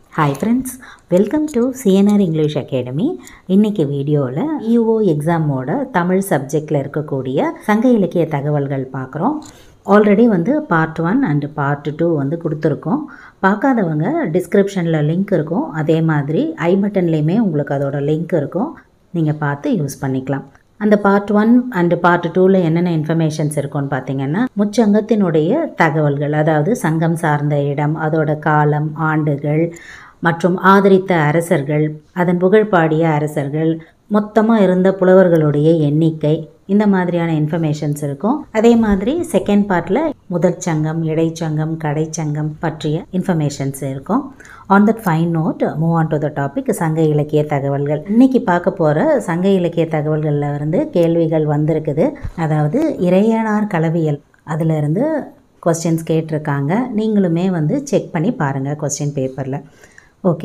hi friends welcome to CNR English academy இன்றைக்கி வீடியோவில் EO எக்ஸாமோட Tamil சப்ஜெக்டில் இருக்கக்கூடிய சங்க இலக்கிய தகவல்கள் பார்க்குறோம் ஆல்ரெடி வந்து part one and part two வந்து கொடுத்துருக்கோம் பார்க்காதவங்க டிஸ்கிரிப்ஷனில் லிங்க் இருக்கும் அதே மாதிரி ஐ பட்டன்லேயுமே உங்களுக்கு அதோட லிங்க் இருக்கும் நீங்கள் பார்த்து யூஸ் பண்ணிக்கலாம் அந்த பார்ட் ஒன் அண்டு பார்ட் டூவில் என்னென்ன இன்ஃபர்மேஷன்ஸ் இருக்கும்னு பார்த்தீங்கன்னா முச்சங்கத்தினுடைய தகவல்கள் அதாவது சங்கம் சார்ந்த இடம் அதோட காலம் ஆண்டுகள் மற்றும் ஆதரித்த அரசர்கள் அதன் புகழ் பாடிய அரசர்கள் மொத்தமாக இருந்த புலவர்களுடைய எண்ணிக்கை இந்த மாதிரியான இன்ஃபர்மேஷன்ஸ் இருக்கும் அதே மாதிரி செகண்ட் பார்ட்டில் முதல் சங்கம் இடைச்சங்கம் கடைச்சங்கம் பற்றிய இன்ஃபர்மேஷன்ஸ் இருக்கும் on that fine note move on to the topic சங்க இலக்கிய தகவல்கள் இன்னைக்கு பார்க்க போகிற சங்க இலக்கிய தகவல்களில் இருந்து கேள்விகள் வந்திருக்குது அதாவது இறையனார் கலவியல் அதிலிருந்து கொஸ்டின்ஸ் கேட்டிருக்காங்க நீங்களுமே வந்து செக் பண்ணி பாருங்கள் கொஸ்டின் பேப்பரில் ஓகே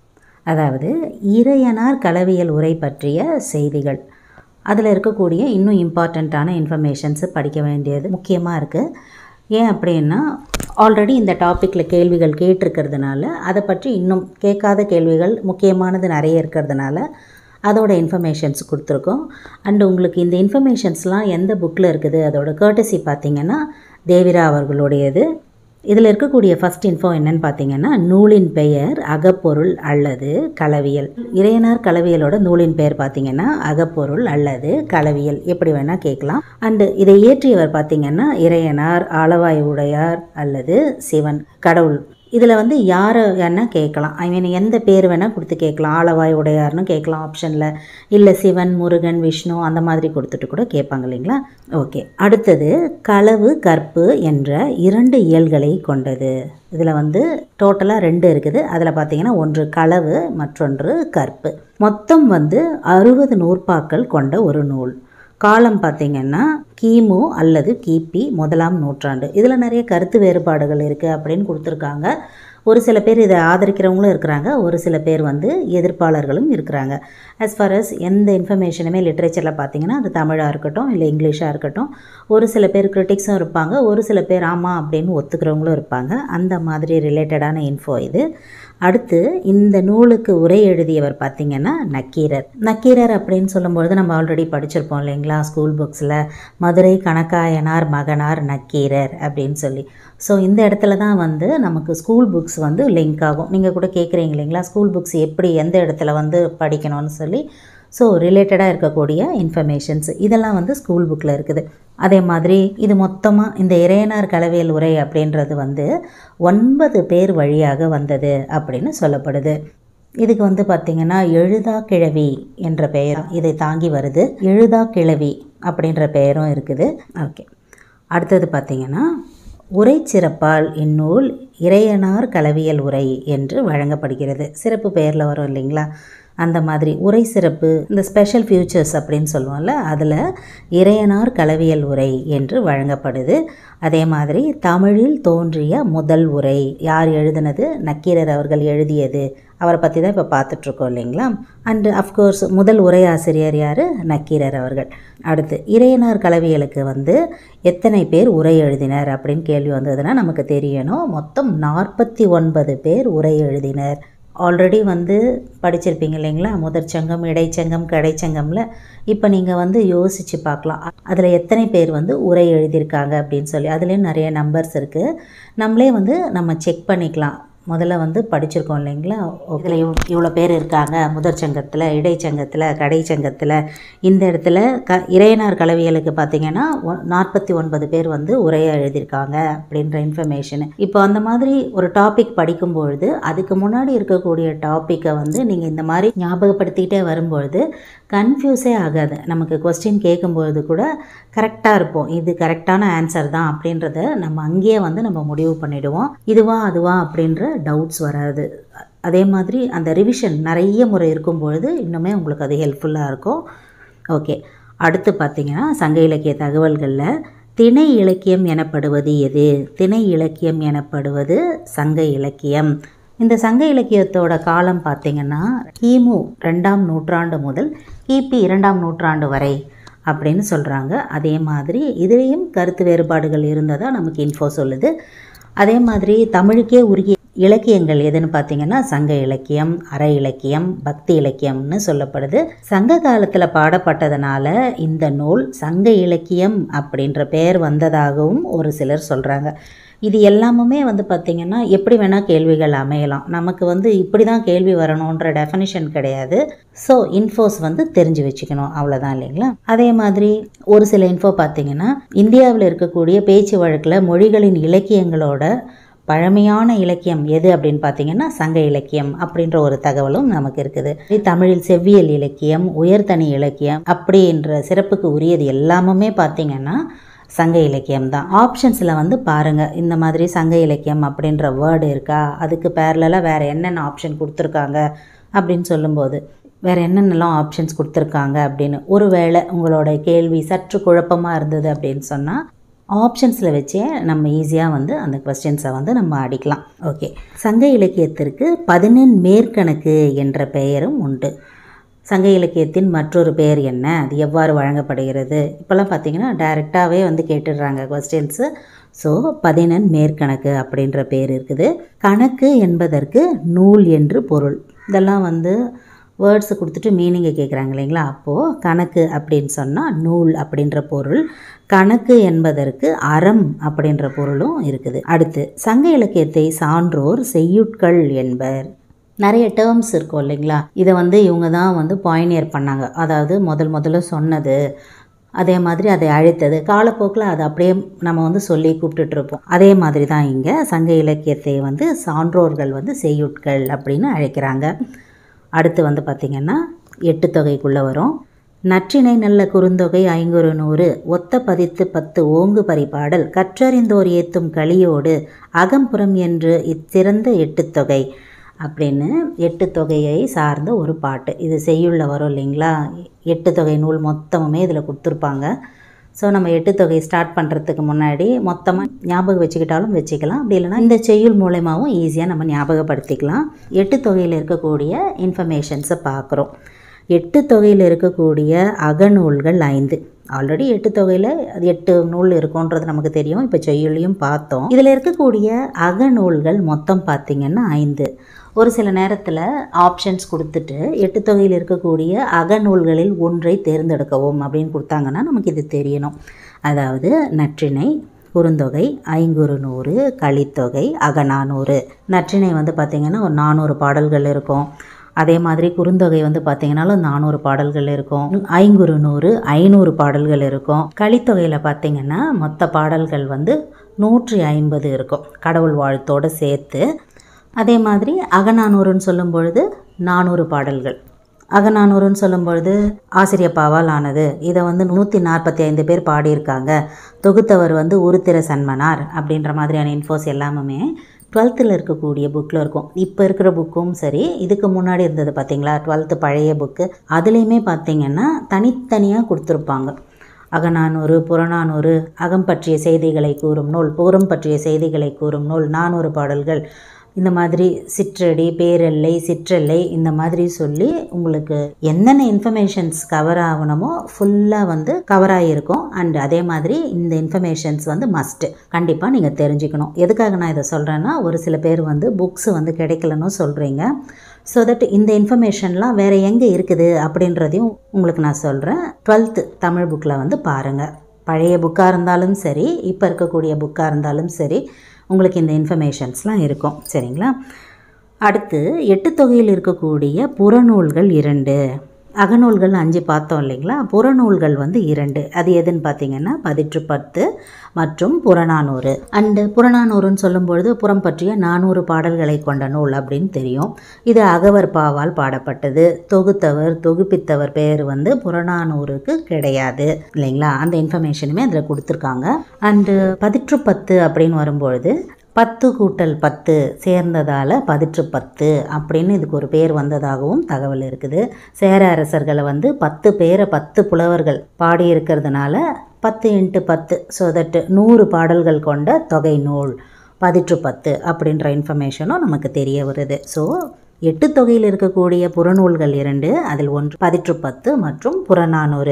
அதாவது இறையனார் கலவியல் உரை பற்றிய செய்திகள் அதில் இருக்கக்கூடிய இன்னும் இம்பார்ட்டண்ட்டான இன்ஃபர்மேஷன்ஸு படிக்க வேண்டியது முக்கியமாக இருக்குது ஏன் அப்படின்னா ஆல்ரெடி இந்த டாப்பிக்கில் கேள்விகள் கேட்டிருக்கிறதுனால அதை பற்றி இன்னும் கேட்காத கேள்விகள் முக்கியமானது நிறைய இருக்கிறதுனால அதோட இன்ஃபர்மேஷன்ஸ் கொடுத்துருக்கோம் அண்டு உங்களுக்கு இந்த இன்ஃபர்மேஷன்ஸ்லாம் எந்த புக்கில் இருக்குது அதோட கேர்டசி பார்த்தீங்கன்னா தேவிரா அவர்களுடையது இதில் இருக்கக்கூடிய ஃபஸ்ட் இன்ஃபோ என்னன்னு பார்த்தீங்கன்னா நூலின் பெயர் அகப்பொருள் அல்லது களவியல் இறையனார் களவியலோட நூலின் பெயர் பார்த்தீங்கன்னா அகப்பொருள் அல்லது களவியல் எப்படி வேணால் கேட்கலாம் அண்டு இதை இயற்றியவர் பார்த்தீங்கன்னா இறையனார் ஆளவாய் உடையார் அல்லது சிவன் கடவுள் இதில் வந்து யாரை வேணால் கேட்கலாம் ஐ மீன் எந்த பேர் வேணால் கொடுத்து கேட்கலாம் ஆளவாய் உடையார்னு கேட்கலாம் ஆப்ஷனில் இல்லை சிவன் முருகன் விஷ்ணு அந்த மாதிரி கொடுத்துட்டு கூட கேட்பாங்க இல்லைங்களா ஓகே அடுத்தது களவு கற்பு என்ற இரண்டு இயல்களை கொண்டது இதில் வந்து டோட்டலாக ரெண்டு இருக்குது அதில் பார்த்தீங்கன்னா ஒன்று களவு மற்றொன்று கற்பு மொத்தம் வந்து அறுபது நூற்பாக்கள் கொண்ட ஒரு நூல் காலம் பார்த்திங்கன்னா கிமு அல்லது கிபி முதலாம் நூற்றாண்டு இதில் நிறைய கருத்து வேறுபாடுகள் இருக்குது அப்படின்னு கொடுத்துருக்காங்க ஒரு சில பேர் இதை ஆதரிக்கிறவங்களும் இருக்கிறாங்க ஒரு சில பேர் வந்து எதிர்ப்பாளர்களும் இருக்கிறாங்க ஆஸ் ஃபார் அஸ் எந்த இன்ஃபர்மேஷனுமே லிட்ரேச்சரில் பார்த்தீங்கன்னா அது தமிழாக இருக்கட்டும் இல்லை இங்கிலீஷாக இருக்கட்டும் ஒரு சில பேர் கிரிட்டிக்ஸும் இருப்பாங்க ஒரு சில பேர் ஆமாம் அப்படின்னு ஒத்துக்கிறவங்களும் இருப்பாங்க அந்த மாதிரி ரிலேட்டடான இன்ஃபோ இது அடுத்து இந்த நூலுக்கு உரை எழுதியவர் பார்த்திங்கன்னா நக்கீரர் நக்கீரர் அப்படின்னு சொல்லும்பொழுது நம்ம ஆல்ரெடி படிச்சிருப்போம் இல்லைங்களா ஸ்கூல் புக்ஸில் மதுரை கணக்காயனார் மகனார் நக்கீரர் அப்படின்னு சொல்லி ஸோ இந்த இடத்துல தான் வந்து நமக்கு ஸ்கூல் புக்ஸ் வந்து லிங்க் ஆகும் நீங்கள் கூட கேட்குறீங்க இல்லைங்களா ஸ்கூல் புக்ஸ் எப்படி எந்த இடத்துல வந்து படிக்கணும்னு சொல்லி ஸோ ரிலேட்டடாக இருக்கக்கூடிய இன்ஃபர்மேஷன்ஸ் இதெல்லாம் வந்து ஸ்கூல் புக்கில் இருக்குது அதே மாதிரி இது மொத்தமாக இந்த இறையனார் கலவியல் உரை அப்படின்றது வந்து ஒன்பது பேர் வழியாக வந்தது அப்படின்னு சொல்லப்படுது இதுக்கு வந்து பார்த்திங்கன்னா எழுதா கிழவி என்ற பெயர் இதை தாங்கி வருது எழுதா கிழவி அப்படின்ற பெயரும் இருக்குது ஓகே அடுத்தது பார்த்திங்கன்னா உரை சிறப்பால் இந்நூல் இறையனார் கலவியல் உரை என்று வழங்கப்படுகிறது சிறப்பு பெயரில் வரும் இல்லைங்களா அந்த மாதிரி உரை சிறப்பு இந்த ஸ்பெஷல் ஃபியூச்சர்ஸ் அப்படின்னு சொல்லுவோம்ல அதில் இறையனார் கலவியல் உரை என்று வழங்கப்படுது அதே மாதிரி தமிழில் தோன்றிய முதல் உரை யார் எழுதினது நக்கீரர் அவர்கள் எழுதியது அவரை பற்றி தான் இப்போ பார்த்துட்ருக்கோம் இல்லைங்களா அண்டு அஃப்கோர்ஸ் முதல் உரை ஆசிரியர் யார் நக்கீரர் அவர்கள் அடுத்து இறையனார் கலவியலுக்கு வந்து எத்தனை பேர் உரை எழுதினர் அப்படின்னு கேள்வி வந்ததுன்னா நமக்கு தெரியணும் மொத்தம் நாற்பத்தி ஒன்பது பேர் உரை எழுதினர் ஆல்ரெடி வந்து படிச்சிருப்பீங்க இல்லைங்களா முதற் சங்கம் இடைச்சங்கம் கடைச்சங்கமில் இப்போ நீங்கள் வந்து யோசித்து பார்க்கலாம் அதில் எத்தனை பேர் வந்து உரை எழுதியிருக்காங்க அப்படின்னு சொல்லி அதுலேயும் நிறைய நம்பர்ஸ் இருக்குது நம்மளே வந்து நம்ம செக் பண்ணிக்கலாம் முதல்ல வந்து படிச்சிருக்கோம் இல்லைங்களா இதில் இவ் இவ்வளோ பேர் இருக்காங்க முதற் சங்கத்தில் இடைச்சங்கத்தில் கடைச்சங்கத்தில் இந்த இடத்துல க இறையனார் கலவியலுக்கு பார்த்தீங்கன்னா நாற்பத்தி ஒன்பது பேர் வந்து உரையை எழுதியிருக்காங்க அப்படின்ற இன்ஃபர்மேஷனு இப்போ அந்த மாதிரி ஒரு டாபிக் படிக்கும்பொழுது அதுக்கு முன்னாடி இருக்கக்கூடிய டாப்பிக்கை வந்து நீங்கள் இந்த மாதிரி ஞாபகப்படுத்திக்கிட்டே வரும்பொழுது கன்ஃபியூஸே ஆகாது நமக்கு கொஸ்டின் கேட்கும்பொழுது கூட கரெக்டாக இருப்போம் இது கரெக்டான ஆன்சர் தான் அப்படின்றத நம்ம அங்கேயே வந்து நம்ம முடிவு பண்ணிவிடுவோம் இதுவா அதுவா அப்படின்ற டவுட்ஸ் வராது அதே மாதிரி அந்த ரிவிஷன் நிறைய முறை இருக்கும் பொழுது இன்னுமே உங்களுக்கு அது ஹெல்ப்ஃபுல்லாக இருக்கும் ஓகே அடுத்து பார்த்திங்கன்னா சங்க இலக்கிய தகவல்களில் திணை இலக்கியம் எனப்படுவது எது திணை இலக்கியம் எனப்படுவது சங்க இலக்கியம் இந்த சங்க இலக்கியத்தோட காலம் பார்த்திங்கன்னா கிமு ரெண்டாம் நூற்றாண்டு முதல் கிபி இரண்டாம் நூற்றாண்டு வரை அப்படின்னு சொல்கிறாங்க அதே மாதிரி இதுலேயும் கருத்து வேறுபாடுகள் இருந்ததாக நமக்கு இன்ஃபோ சொல்லுது அதே மாதிரி தமிழுக்கே உரிய இலக்கியங்கள் எதுன்னு பார்த்தீங்கன்னா சங்க இலக்கியம் அற இலக்கியம் பக்தி இலக்கியம்னு சொல்லப்படுது சங்க காலத்தில் பாடப்பட்டதுனால இந்த நூல் சங்க இலக்கியம் அப்படின்ற பெயர் வந்ததாகவும் ஒரு சிலர் சொல்கிறாங்க இது எல்லாமுமே வந்து பார்த்திங்கன்னா எப்படி வேணால் கேள்விகள் அமையலாம் நமக்கு வந்து இப்படி தான் கேள்வி வரணுன்ற டெஃபனிஷன் கிடையாது ஸோ இன்ஃபோஸ் வந்து தெரிஞ்சு வச்சுக்கணும் அவ்வளோதான் இல்லைங்களா அதே மாதிரி ஒரு சில இன்ஃபோ பார்த்தீங்கன்னா இந்தியாவில் இருக்கக்கூடிய பேச்சு வழக்கில் மொழிகளின் இலக்கியங்களோட பழமையான இலக்கியம் எது அப்படின்னு பார்த்தீங்கன்னா சங்க இலக்கியம் அப்படின்ற ஒரு தகவலும் நமக்கு இருக்குது தமிழில் செவ்வியல் இலக்கியம் உயர்தனி இலக்கியம் அப்படின்ற சிறப்புக்கு உரியது எல்லாமுமே பார்த்தீங்கன்னா சங்க இலக்கியம் தான் ஆப்ஷன்ஸில் வந்து பாருங்கள் இந்த மாதிரி சங்க இலக்கியம் அப்படின்ற வேர்டு இருக்கா அதுக்கு பேரலாக வேறு என்னென்ன ஆப்ஷன் கொடுத்துருக்காங்க அப்படின்னு சொல்லும்போது வேறு என்னென்னலாம் ஆப்ஷன்ஸ் கொடுத்துருக்காங்க அப்படின்னு ஒருவேளை உங்களோட கேள்வி சற்று குழப்பமாக இருந்தது அப்படின்னு சொன்னால் ஆப்ஷன்ஸில் வச்சே நம்ம ஈஸியாக வந்து அந்த கொஸ்டின்ஸை வந்து நம்ம அடிக்கலாம் ஓகே சங்க இலக்கியத்திற்கு பதினெண் மேற்கணக்கு என்ற பெயரும் உண்டு சங்க இலக்கியத்தின் மற்றொரு பெயர் என்ன அது எவ்வாறு வழங்கப்படுகிறது இப்போல்லாம் பார்த்தீங்கன்னா டைரெக்டாகவே வந்து கேட்டுடுறாங்க கொஸ்டின்ஸு ஸோ பதினெண் மேற்கணக்கு அப்படின்ற பேர் இருக்குது கணக்கு என்பதற்கு நூல் என்று பொருள் இதெல்லாம் வந்து வேர்ட்ஸை கொடுத்துட்டு மீனிங்கை கேட்குறாங்க இல்லைங்களா அப்போது கணக்கு அப்படின்னு சொன்னால் நூல் அப்படின்ற பொருள் கணக்கு என்பதற்கு அறம் அப்படின்ற பொருளும் இருக்குது அடுத்து சங்க இலக்கியத்தை சான்றோர் செய்யுட்கள் என்பர் நிறைய டேர்ம்ஸ் இருக்கும் இல்லைங்களா இதை வந்து இவங்க தான் வந்து பாயினியர் பண்ணாங்க அதாவது முதல் முதல்ல சொன்னது அதே மாதிரி அதை அழைத்தது காலப்போக்கில் அதை அப்படியே நம்ம வந்து சொல்லி கூப்பிட்டுட்ருப்போம் அதே மாதிரி தான் இங்கே சங்க இலக்கியத்தை வந்து சான்றோர்கள் வந்து செய்யுட்கள் அப்படின்னு அழைக்கிறாங்க அடுத்து வந்து பார்த்திங்கன்னா எட்டு தொகைக்குள்ளே வரும் நற்றினை நல்ல குறுந்தொகை ஐங்குறு நூறு ஒத்த பதித்து பத்து ஓங்கு பரிபாடல் கற்றறிந்தோர் ஏத்தும் களியோடு அகம்புறம் என்று இச்சிறந்த எட்டு தொகை அப்படின்னு எட்டு தொகையை சார்ந்த ஒரு பாட்டு இது செய்யுள்ள வரும் இல்லைங்களா எட்டு தொகை நூல் மொத்தமுமே இதில் கொடுத்துருப்பாங்க ஸோ நம்ம எட்டு தொகை ஸ்டார்ட் பண்ணுறதுக்கு முன்னாடி மொத்தமாக ஞாபகம் வச்சுக்கிட்டாலும் வச்சுக்கலாம் அப்படி இல்லைனா இந்த செய்யுள் மூலயமாவும் ஈஸியாக நம்ம ஞாபகப்படுத்திக்கலாம் எட்டு தொகையில் இருக்கக்கூடிய இன்ஃபர்மேஷன்ஸை பார்க்குறோம் எட்டு தொகையில் இருக்கக்கூடிய அகநூல்கள் ஐந்து ஆல்ரெடி எட்டு தொகையில் அது எட்டு நூல் இருக்குன்றது நமக்கு தெரியும் இப்போ செய்யுளையும் பார்த்தோம் இதில் இருக்கக்கூடிய அகநூல்கள் மொத்தம் பார்த்திங்கன்னா ஐந்து ஒரு சில நேரத்தில் ஆப்ஷன்ஸ் கொடுத்துட்டு எட்டு தொகையில் இருக்கக்கூடிய அகநூல்களில் ஒன்றை தேர்ந்தெடுக்கவும் அப்படின்னு கொடுத்தாங்கன்னா நமக்கு இது தெரியணும் அதாவது நற்றினை குறுந்தொகை ஐங்குறு நூறு கலித்தொகை அகநானூறு நற்றினை வந்து பார்த்திங்கன்னா ஒரு நானூறு பாடல்கள் இருக்கும் அதே மாதிரி குறுந்தொகை வந்து பார்த்தீங்கன்னாலும் நானூறு பாடல்கள் இருக்கும் ஐங்குறு நூறு ஐநூறு பாடல்கள் இருக்கும் கலித்தொகையில் பார்த்தீங்கன்னா மொத்த பாடல்கள் வந்து நூற்றி ஐம்பது இருக்கும் கடவுள் வாழ்த்தோடு சேர்த்து அதே மாதிரி அகநானூறுன்னு சொல்லும் பொழுது நானூறு பாடல்கள் அகநானூறுன்னு சொல்லும் பொழுது ஆசிரியப்பாவால் ஆனது இதை வந்து நூற்றி நாற்பத்தி ஐந்து பேர் பாடியிருக்காங்க தொகுத்தவர் வந்து உருத்திர சன்மனார் அப்படின்ற மாதிரியான இன்ஃபோஸ் எல்லாமே டுவெல்த்தில் இருக்கக்கூடிய புக்கில் இருக்கும் இப்போ இருக்கிற புக்கும் சரி இதுக்கு முன்னாடி இருந்தது பார்த்தீங்களா டுவெல்த்து பழைய புக்கு அதுலேயுமே பார்த்தீங்கன்னா தனித்தனியாக கொடுத்துருப்பாங்க அகநானூறு புறநானூறு அகம் பற்றிய செய்திகளை கூறும் நூல் புறம் பற்றிய செய்திகளை கூறும் நூல் நானூறு பாடல்கள் இந்த மாதிரி சிற்றடி பேரெல்லை சிற்றெல்லை இந்த மாதிரி சொல்லி உங்களுக்கு என்னென்ன இன்ஃபர்மேஷன்ஸ் கவர் ஆகணுமோ ஃபுல்லாக வந்து கவர் ஆகியிருக்கும் அண்ட் அதே மாதிரி இந்த இன்ஃபர்மேஷன்ஸ் வந்து மஸ்ட்டு கண்டிப்பாக நீங்கள் தெரிஞ்சுக்கணும் எதுக்காக நான் இதை சொல்கிறேன்னா ஒரு சில பேர் வந்து புக்ஸ் வந்து கிடைக்கலன்னு சொல்கிறீங்க ஸோ தட் இந்த இன்ஃபர்மேஷன்லாம் வேறு எங்கே இருக்குது அப்படின்றதையும் உங்களுக்கு நான் சொல்கிறேன் டுவெல்த்து தமிழ் புக்கில் வந்து பாருங்கள் பழைய புக்காக இருந்தாலும் சரி இப்போ இருக்கக்கூடிய புக்காக இருந்தாலும் சரி உங்களுக்கு இந்த இன்ஃபர்மேஷன்ஸ்லாம் இருக்கும் சரிங்களா அடுத்து எட்டு தொகையில் இருக்கக்கூடிய புறநூல்கள் இரண்டு அகநூல்கள் அஞ்சு பார்த்தோம் இல்லைங்களா புறநூல்கள் வந்து இரண்டு அது எதுன்னு பார்த்தீங்கன்னா பதிற்று பத்து மற்றும் புறநானூறு அண்டு புறநானூறுன்னு சொல்லும்பொழுது புறம் பற்றிய நானூறு பாடல்களை கொண்ட நூல் அப்படின்னு தெரியும் இது அகவர் பாவால் பாடப்பட்டது தொகுத்தவர் தொகுப்பித்தவர் பேர் வந்து புறநானூறுக்கு கிடையாது இல்லைங்களா அந்த இன்ஃபர்மேஷனுமே அதில் கொடுத்துருக்காங்க அண்டு பதிற்று பத்து அப்படின்னு வரும்பொழுது பத்து கூட்டல் பத்து சேர்ந்ததால் பதிற்று பத்து அப்படின்னு இதுக்கு ஒரு பேர் வந்ததாகவும் தகவல் இருக்குது சேர அரசர்களை வந்து பத்து பேரை பத்து புலவர்கள் பாடியிருக்கிறதுனால பத்து இன்ட்டு பத்து ஸோ தட் நூறு பாடல்கள் கொண்ட தொகை நூல் பதிற்று பத்து அப்படின்ற இன்ஃபர்மேஷனும் நமக்கு தெரிய வருது ஸோ எட்டு தொகையில் இருக்கக்கூடிய புறநூல்கள் இரண்டு அதில் ஒன்று பதிற்று பத்து மற்றும் புறநானூறு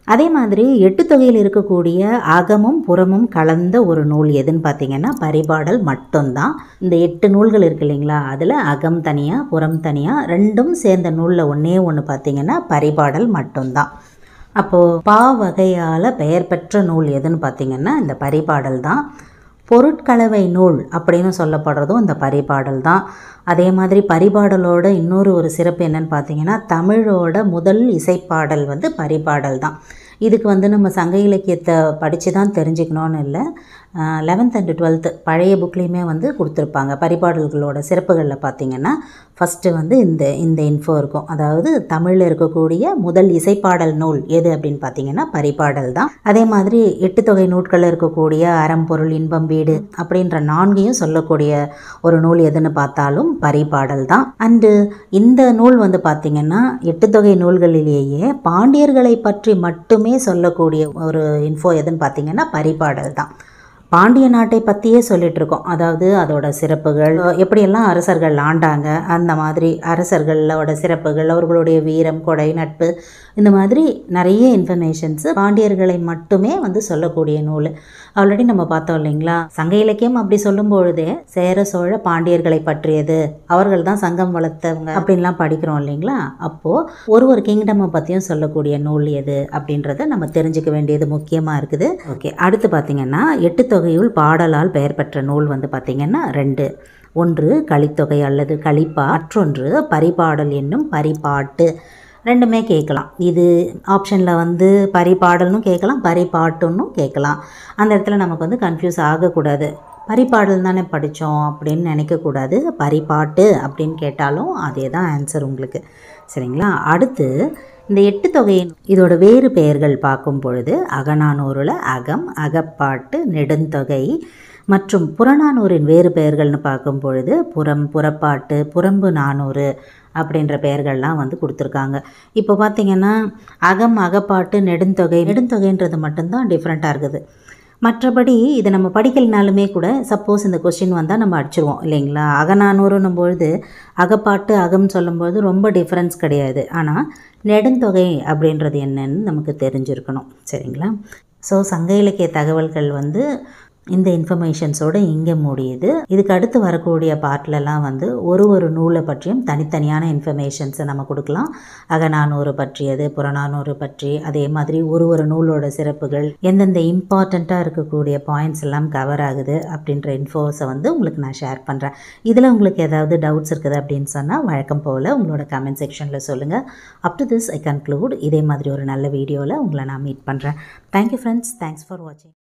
அதே மாதிரி எட்டு தொகையில் இருக்கக்கூடிய அகமும் புறமும் கலந்த ஒரு நூல் எதுன்னு பார்த்தீங்கன்னா பரிபாடல் மட்டும்தான் இந்த எட்டு நூல்கள் இருக்கு இல்லைங்களா அதில் அகம் தனியாக புறம் தனியாக ரெண்டும் சேர்ந்த நூலில் ஒன்றே ஒன்று பார்த்தீங்கன்னா பரிபாடல் மட்டும்தான் அப்போது பா வகையால் பெயர் பெற்ற நூல் எதுன்னு பார்த்தீங்கன்னா இந்த பரிபாடல் தான் பொருட்கலவை நூல் அப்படின்னு சொல்லப்படுறதும் இந்த பரிபாடல் தான் அதே மாதிரி பரிபாடலோட இன்னொரு ஒரு சிறப்பு என்னன்னு பார்த்தீங்கன்னா தமிழோட முதல் இசைப்பாடல் வந்து பரிபாடல் தான் இதுக்கு வந்து நம்ம சங்க இலக்கியத்தை படித்து தான் தெரிஞ்சுக்கணும்னு இல்லை லெவன்த் அண்டு டுவெல்த்து பழைய புக்லேயுமே வந்து கொடுத்துருப்பாங்க பரிபாடல்களோட சிறப்புகளில் பார்த்தீங்கன்னா ஃபஸ்ட்டு வந்து இந்த இந்த இன்ஃபோ இருக்கும் அதாவது தமிழில் இருக்கக்கூடிய முதல் இசைப்பாடல் நூல் எது அப்படின்னு பார்த்தீங்கன்னா பரிபாடல் தான் அதே மாதிரி எட்டு தொகை நூட்களில் இருக்கக்கூடிய அறம் பொருள் இன்பம் வீடு அப்படின்ற நான்கையும் சொல்லக்கூடிய ஒரு நூல் எதுன்னு பார்த்தாலும் பரிபாடல் தான் அண்டு இந்த நூல் வந்து பார்த்திங்கன்னா எட்டு தொகை நூல்களிலேயே பாண்டியர்களை பற்றி மட்டுமே சொல்லக்கூடிய ஒரு இன்ஃபோ எதுன்னு பார்த்தீங்கன்னா பரிபாடல் தான் பாண்டிய நாட்டை பற்றியே சொல்லிட்டு இருக்கோம் அதாவது அதோட சிறப்புகள் எப்படியெல்லாம் அரசர்கள் ஆண்டாங்க அந்த மாதிரி அரசர்களோட சிறப்புகள் அவர்களுடைய வீரம் கொடை நட்பு இந்த மாதிரி நிறைய இன்ஃபர்மேஷன்ஸு பாண்டியர்களை மட்டுமே வந்து சொல்லக்கூடிய நூல் ஆல்ரெடி நம்ம பார்த்தோம் இல்லைங்களா சங்க இலக்கியம் அப்படி சொல்லும் பொழுதே சேர சோழ பாண்டியர்களை பற்றியது அவர்கள் தான் சங்கம் வளர்த்தவங்க அப்படின்லாம் படிக்கிறோம் இல்லைங்களா அப்போது ஒரு ஒரு கிங்டமை பற்றியும் சொல்லக்கூடிய நூல் எது அப்படின்றத நம்ம தெரிஞ்சுக்க வேண்டியது முக்கியமாக இருக்குது ஓகே அடுத்து பார்த்திங்கன்னா எட்டு தொகையுள் பாடலால் பெயர் பெற்ற நூல் வந்து பார்த்திங்கன்னா ரெண்டு ஒன்று கலித்தொகை அல்லது கலிப்பா மற்றொன்று பரிபாடல் என்னும் பரிபாட்டு ரெண்டுமே கேட்கலாம் இது ஆப்ஷனில் வந்து பரிபாடல்னு கேட்கலாம் பரிபாட்டுன்னு கேட்கலாம் அந்த இடத்துல நமக்கு வந்து கன்ஃபியூஸ் ஆகக்கூடாது பரிபாடல் தானே படித்தோம் அப்படின்னு நினைக்கக்கூடாது பரிபாட்டு அப்படின்னு கேட்டாலும் அதே தான் ஆன்சர் உங்களுக்கு சரிங்களா அடுத்து இந்த எட்டு தொகையின் இதோட வேறு பெயர்கள் பார்க்கும் பொழுது அகநானூரில் அகம் அகப்பாட்டு நெடுந்தொகை மற்றும் புறநானூரின் வேறு பெயர்கள்னு பார்க்கும் பொழுது புறம் புறப்பாட்டு புறம்பு நானூறு அப்படின்ற பெயர்கள்லாம் வந்து கொடுத்துருக்காங்க இப்போ பார்த்திங்கன்னா அகம் அகப்பாட்டு நெடுந்தொகை நெடுந்தொகைன்றது மட்டும்தான் டிஃப்ரெண்ட்டாக இருக்குது மற்றபடி இதை நம்ம படிக்கலைனாலுமே கூட சப்போஸ் இந்த கொஸ்டின் வந்தால் நம்ம அடிச்சிருவோம் இல்லைங்களா அகநானூறுன்னும் பொழுது அகப்பாட்டு அகம் சொல்லும்போது ரொம்ப டிஃப்ரென்ஸ் கிடையாது ஆனால் நெடுந்தொகை அப்படின்றது என்னன்னு நமக்கு தெரிஞ்சிருக்கணும் சரிங்களா ஸோ சங்க இலக்கிய தகவல்கள் வந்து இந்த இன்ஃபர்மேஷன்ஸோடு இங்கே முடியுது இதுக்கு அடுத்து வரக்கூடிய பார்ட்லலாம் வந்து ஒரு ஒரு நூலை பற்றியும் தனித்தனியான இன்ஃபர்மேஷன்ஸை நம்ம கொடுக்கலாம் அகநானூறு பற்றியது புறநானூறு பற்றி அதே மாதிரி ஒரு ஒரு நூலோட சிறப்புகள் எந்தெந்த இம்பார்ட்டண்ட்டாக இருக்கக்கூடிய பாயிண்ட்ஸ் எல்லாம் கவர் ஆகுது அப்படின்ற இன்ஃபோஸை வந்து உங்களுக்கு நான் ஷேர் பண்ணுறேன் இதில் உங்களுக்கு ஏதாவது டவுட்ஸ் இருக்குது அப்படின்னு சொன்னால் வழக்கம் போல் உங்களோட கமெண்ட் செக்ஷனில் சொல்லுங்கள் up to this I conclude இதே மாதிரி ஒரு நல்ல வீடியோவில் உங்களை நான் மீட் பண்ணுறேன் தேங்க்யூ ஃப்ரெண்ட்ஸ் தேங்க்ஸ் ஃபார் வாட்சிங்